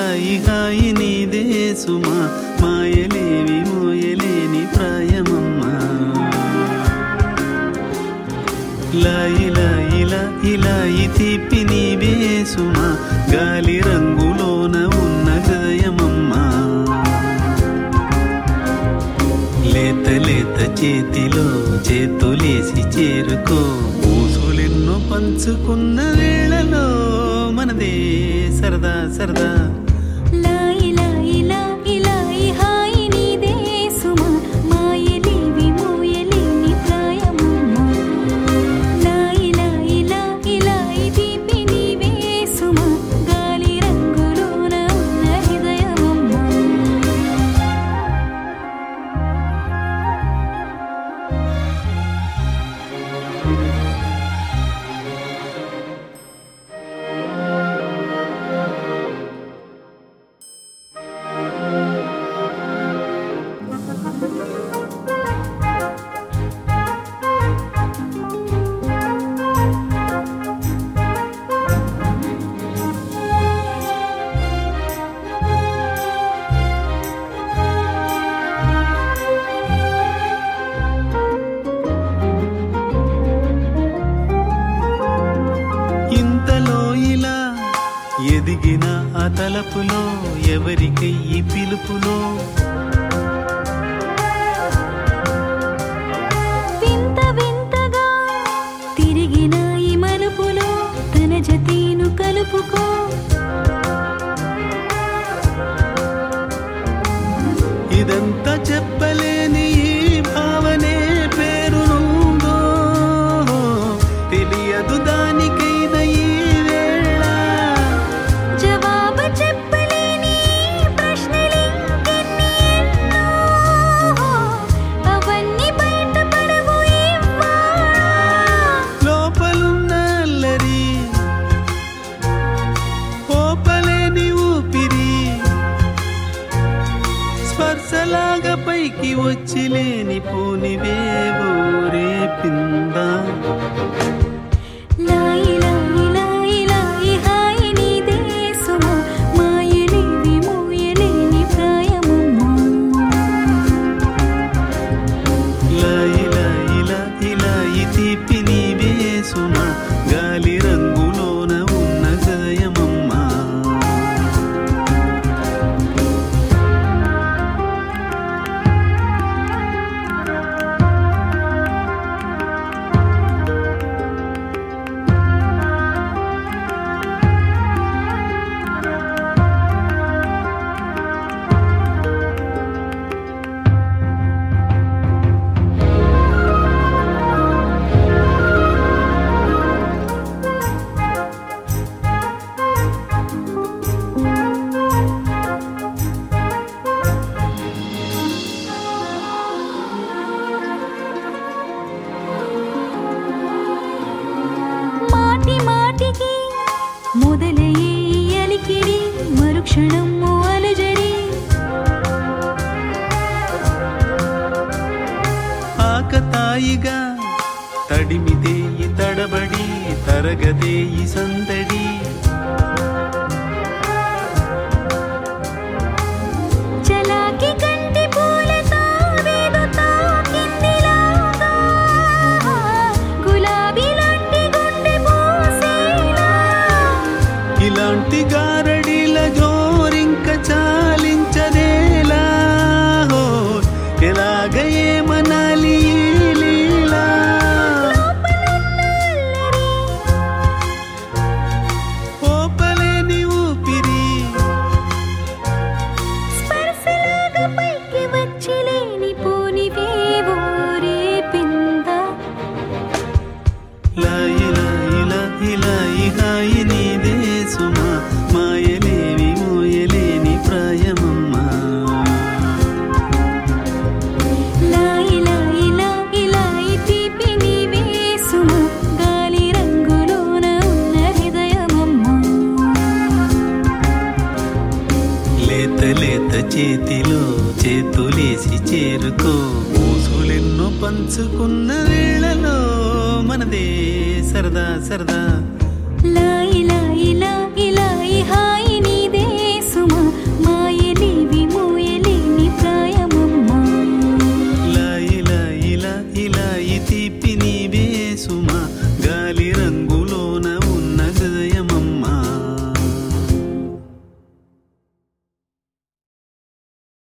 లాయి హాయి నీదే సుమా మాయలేవి మోయలేని ప్రాయమమ్మా లాయి లాయి లాయి లాయి తీపి నీవే సుమా గాలి రంగులోన ఉన్న హృదయమమ్మా లేత లేత చేతిలో చేతులేసి చేరుకో ఊసులెన్నో పంచుకున్న వేళలో మనదే సరదా సరదా లాయి లాయి లాయి లాయి హాయి నీదే సుమా మాయలేవి మోయలేని ప్రాయమమ్మా లాయి లాయి లాయి లాయి తీపి నీవే సుమా గాలి రంగులోన ఉన్న హృదయమమ్మా ఇంతలో ఇలా ఎదిగిన ఆ తలపులో ఎవరికయ్యి పిలుపులో వింత వింతగా తిరిగిన ఈ మలుపులో తన జతీను కలుపుకో ఇదంతా చెప్పలేని ఈ భావనే పేరునుందో తెలియదు దానికైన ఈ వేళ జవాబు చెప్పలేని ప్రశ్నలింకెన్ని ఎన్నో అవన్నీ బయటపడవు ఇవ్వాళ లోపలున్న అల్లరి ఓపలేని ఊపిరి స్పర్శలాగా పైకి వచ్చి లేని పోనివేవో రేపిందా లాయి లాయి లాయి లాయి హాయి నీదే సుమా మాయలేవి మోయలేని ప్రాయమమ్మా లాయి లాయి లాయి లాయి తీపి నీవే సుమా గాలి రంగులోన ఉన్న హృదయమమ్మా మాటి మాటికి మొదలయ్యే ఈ అలికిడి మరుక్షణము అలజడి ఆకతాయిగా తడిమితే ఈ తడబడి తరగదే ఈ సందడి చలాకి కంటి పూలతో వేదు తాకిందిలాగా గులాబీ లాంటి గుండె పూసేలా ఇలాంటి గారడిల జోరింక చాలించదేలా హో, ఎలాగ ఏమనాలి ఈ లీలా ఓపలేని ఊపిరి స్పర్శలాగా పైకి వచ్చి లేని పోనివేవో రేపిందా లాయి లాయి లాయి లాయి హాయి నీదే సుమా మాయలేవి మోయలేని ప్రాయమమ్మా లాయి లాయి లాయి లాయి తీపి నీవే సుమా గాలి రంగులోన ఉన్న హృదయమమ్మా లేత లేత చేతిలో చేతులేసి చేరుకో ఊసులెన్నో పంచుకున్న వేళలో మనదే సరదా సరదా లాయి లాయి లాయి